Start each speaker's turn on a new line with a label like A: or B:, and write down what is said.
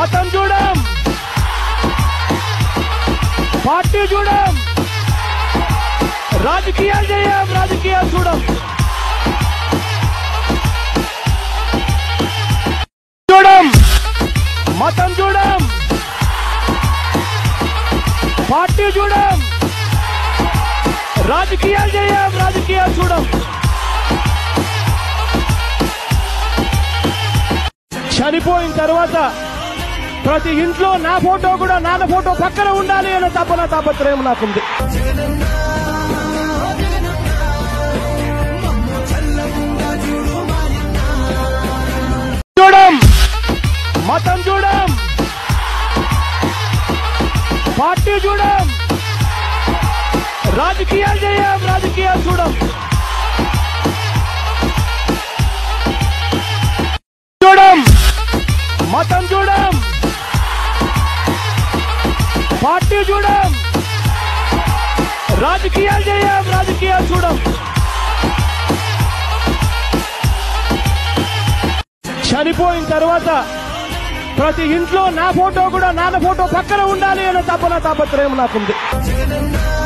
A: మతం చూడం పార్టీ చూడం రాజకీయాలు చేయం రాజకీయాలు చూడం చూడం మతం చూడం పార్టీ చూడం రాజకీయాలు చేయం రాజకీయాలు చూడం చనిపోయిన తర్వాత ప్రతి ఇంట్లో నా ఫోటో కూడా నాన్న ఫోటో పక్కన ఉండాలి అనే తపన తాపత్రయం నాకుంది చూడం మతం చూడం పార్టీ చూడం రాజకీయాలు చేయం రాజకీయాలు చూడం చూడం మతం చూడం పార్టీ చూడం రాజకీయాలు చేయం రాజకీయాలు చూడం చనిపోయిన తర్వాత ప్రతి ఇంట్లో నా ఫోటో కూడా నాన్న ఫోటో పక్కన ఉండాలి అనే తపన తాపత్రయం నాకుంది